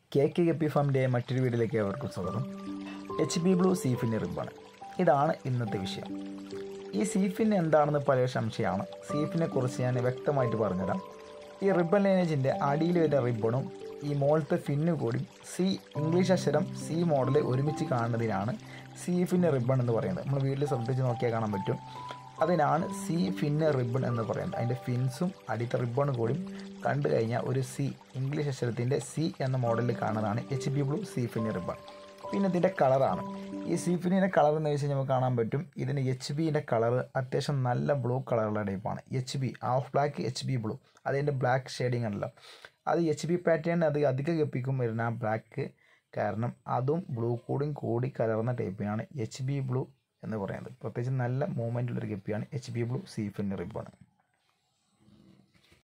K K guppy ഫാമിൻ്റെ മറ്റൊരു വീഡിയോയിലേക്ക് ഏവർക്കും സ്വാഗതം എച്ച് ബി ബ്ലൂ സീഫിൻ്റെ റിബാണ് ഇതാണ് ഇന്നത്തെ വിഷയം ഈ സീഫിൻ എന്താണെന്ന് പല സംശയമാണ് സീഫിനെ കുറിച്ച് ഞാൻ വ്യക്തമായിട്ട് പറഞ്ഞുതരാം ഈ റിബൺ ലൈനേജിൻ്റെ അടിയിൽ വരുന്ന റിബണും ഈ മോളത്തെ ഫിന്നു കൂടി സി ഇംഗ്ലീഷ് അക്ഷരം സി മോഡൽ ഒരുമിച്ച് കാണുന്നതിനാണ് സീഫിൻ്റെ റിബൺ എന്ന് പറയുന്നത് നമ്മൾ വീട്ടിൽ ശ്രദ്ധിച്ച് നോക്കിയാൽ കാണാൻ പറ്റും അതിനാണ് സി ഫിന്ന് റിബൺ എന്ന് പറയുന്നത് അതിൻ്റെ ഫിൻസും അടിത്ത റിബണും കൂടി കണ്ടു കഴിഞ്ഞാൽ ഒരു സി ഇംഗ്ലീഷ് അക്ഷരത്തിൻ്റെ സി എന്ന മോഡലിൽ കാണുന്നതാണ് H B blue C fin ribbon പിന്നെ ഇതിൻ്റെ കളറാണ് ഈ സി ഫിന്നിൻ്റെ കളർ എന്ന് വെച്ച് കഴിഞ്ഞാൽ നമുക്ക് കാണാൻ പറ്റും ഇതിന് എച്ച് ബിൻ്റെ കളർ അത്യാവശ്യം നല്ല ബ്ലൂ കളറുള്ള ടൈപ്പാണ് H B half black H B blue അതിൻ്റെ ബ്ലാക്ക് ഷെയ്ഡിങ് ആണല്ലോ അത് എച്ച് ബി പാറ്റേൺ അത് അധികം ഗപ്പിക്കും വരുന്ന ആ ബ്ലാക്ക് കാരണം അതും ബ്ലൂ കൂടിയും കൂടി കലർന്ന ടൈപ്പിനാണ് എച്ച് ബി ബ്ലൂ എന്ന് പറയുന്നത് പ്രത്യേകിച്ച് നല്ല മൂവ്മെൻറ്റുള്ളൊരു ഗപ്പിയാണ് H B blue C fin ribbon